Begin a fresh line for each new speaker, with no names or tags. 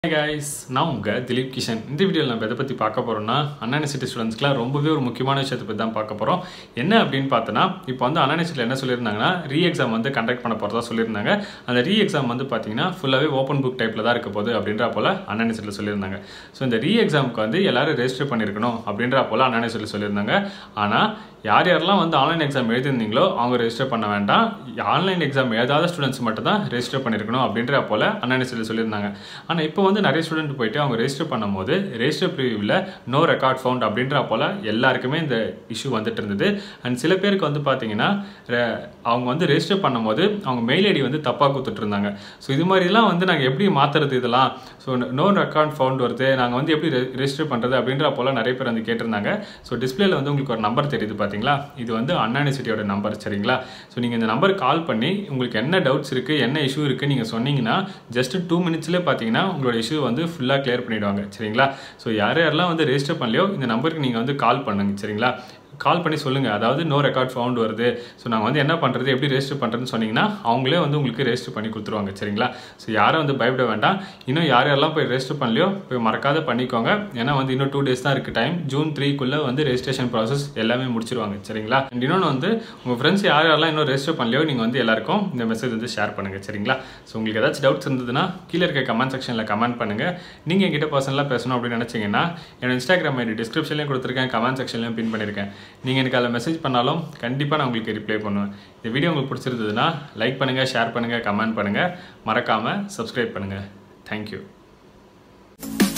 hi guys நான் உங்கள் திலீப் கிஷன் இந்த வீடியோவில் நம்ம எதை பற்றி பார்க்க போகிறோம்னா அண்ணா யூனிவர்சிட்டி ஸ்டூடெண்ட்ஸ்க்குலாம் ரொம்பவே ஒரு முக்கியமான விஷயத்தை பற்றி தான் பார்க்க போகிறோம் என்ன அப்படின்னு பார்த்தோன்னா இப்போ வந்து அண்ணா யூனிவர்சிட்டியில் என்ன சொல்லியிருந்தாங்கன்னா ரீ எக்ஸாம் வந்து கண்டக்ட் பண்ண போகிறதா சொல்லியிருந்தாங்க அந்த ரீ எக்ஸாம் வந்து பார்த்தீங்கன்னா ஃபுல்லாகவே ஓப்பன் புக் டைப்பில் தான் இருக்க போகுது அப்படின்ற போல் அண்ணா யூனிவர்சிட்டியில் சொல்லியிருந்தாங்க ஸோ இந்த ரீ எக்ஸாமுக்கு வந்து எல்லாரும் ரெஜிஸ்டர் பண்ணியிருக்கணும் அப்படின்ற போல் அண்ணா யூனிவர்சிட்டியில் சொல்லியிருந்தாங்க ஆனால் யார் யாரெல்லாம் வந்து ஆன்லைன் எக்ஸாம் எழுதிருந்தீங்களோ அவங்க ரெஜிஸ்டர் பண்ண வேண்டாம் ஆன்லைன் எக்ஸாம் எழுதாத ஸ்டூடெண்ட்ஸ் மட்டும் தான் ரெஜிஸ்டர் பண்ணியிருக்கணும் அப்படின்ற போல் அண்ணா யூனிவர்சிட்டியில் சொல்லியிருந்தாங்க ஆனால் இப்போ வந்து நிறைய ஸ்டூடெண்ட் போயிட்டு அவங்க ரெஜிஸ்டர் பண்ணும்போது ரெஜிஸ்டர் ப்ரிவியூவில் நோ ரெக்கார்ட் ஃபவுண்ட் அப்படின்ற போல் எல்லாருக்குமே இந்த இஷ்யூ வந்துட்டு இருந்தது அண்ட் சில பேருக்கு வந்து பார்த்தீங்கன்னா re- அவங்க வந்து ரெஜிஸ்டர் பண்ணும்போது அவங்க மெயில் ஐடி வந்து தப்பாக கொடுத்துட்டு இருந்தாங்க ஸோ இது மாதிரிலாம் வந்து நாங்கள் எப்படி மாற்றுறது இதெல்லாம் ஸோ நோ ரெக்கார்ட் ஃபவுண்ட் வருது நாங்கள் வந்து எப்படி ரெஜிஸ்டர் பண்ணுறது அப்படின்ற போல் நிறைய பேர் வந்து கேட்டிருந்தாங்க ஸோ டிஸ்பிளேல வந்து உங்களுக்கு ஒரு நம்பர் தெரியுது பார்த்தீங்களா இது வந்து அண்ணா யூனிவர்சிட்டியோட நம்பர் சரிங்களா ஸோ நீங்கள் இந்த நம்பருக்கு கால் பண்ணி உங்களுக்கு என்ன டவுட்ஸ் இருக்குது என்ன இஷ்யூ இருக்குது நீங்கள் சொன்னீங்கன்னா ஜஸ்ட் டூ மினிட்ஸ்லேயே பார்த்தீங்கன்னா உங்களோட இஷ்யூ வந்து ஃபுல்லாக கிளியர் பண்ணிடுவாங்க சரிங்களா ஸோ யார் யாரெல்லாம் வந்து ரெஜிஸ்டர் பண்ணலையோ இந்த நம்பருக்கு நீங்கள் வந்து கால் பண்ணுங்க சரிங்களா கால் பண்ணி சொல்லுங்கள் அதாவது நோ ரெக்கார்ட் ஃபவுண்ட் வருது ஸோ நாங்கள் வந்து என்ன பண்ணுறது எப்படி ரெஜிஸ்டர் பண்ணுறதுன்னு சொன்னீங்கன்னா அவங்களே வந்து உங்களுக்கு ரெஜிஸ்டர் பண்ணி கொடுத்துருவாங்க சரிங்களா ஸோ யாரும் வந்து பயப்பட வேண்டாம் இன்னும் யார் யாரெல்லாம் போய் ரெஜிஸ்டர் பண்ணலையோ போய் மறக்காத பண்ணிக்கோங்க ஏன்னா வந்து இன்னும் டூ டேஸ் தான் இருக்குது டைம் ஜூன் த்ரீக்குள்ளே வந்து ரெஜிஸ்ட்ரேஷன் ப்ராசஸ் எல்லாமே முடிச்சிருவாங்க சரிங்களா அண்ட் இன்னொன்று வந்து உங்கள் ஃப்ரெண்ட்ஸ் யார் யாரெல்லாம் இன்னும் ரெஜிஸ்டர் பண்ணலையோ நீங்கள் வந்து எல்லாருக்கும் இந்த மெசேஜ் வந்து ஷேர் பண்ணுங்கள் சரிங்களா ஸோ உங்களுக்கு ஏதாச்சும் டவுட்ஸ் இருந்ததுன்னா கீழே இருக்க கமெண்ட் செக்ஷனில் கமெண்ட் பண்ணுங்கள் நீங்கள் என்கிட்ட பர்சனலாக பேசணும் அப்படின்னு நினச்சிங்கன்னா என்னோட இன்ஸ்டாகிராம் ஐடி டிஸ்கிரிப்ஷன்லையும் கொடுத்துருக்கேன் கமெண்ட் செக்ஷன்லையும் பின் பண்ணியிருக்கேன் நீங்கள் எனக்கு அதில் மெசேஜ் பண்ணாலும் கண்டிப்பாக நான் உங்களுக்கு ரிப்ளை பண்ணுவேன் இந்த வீடியோ உங்களுக்கு பிடிச்சிருந்ததுன்னா லைக் பண்ணுங்கள் ஷேர் பண்ணுங்கள் கமெண்ட் பண்ணுங்கள் மறக்காமல் சப்ஸ்கிரைப் பண்ணுங்கள் தேங்க்யூ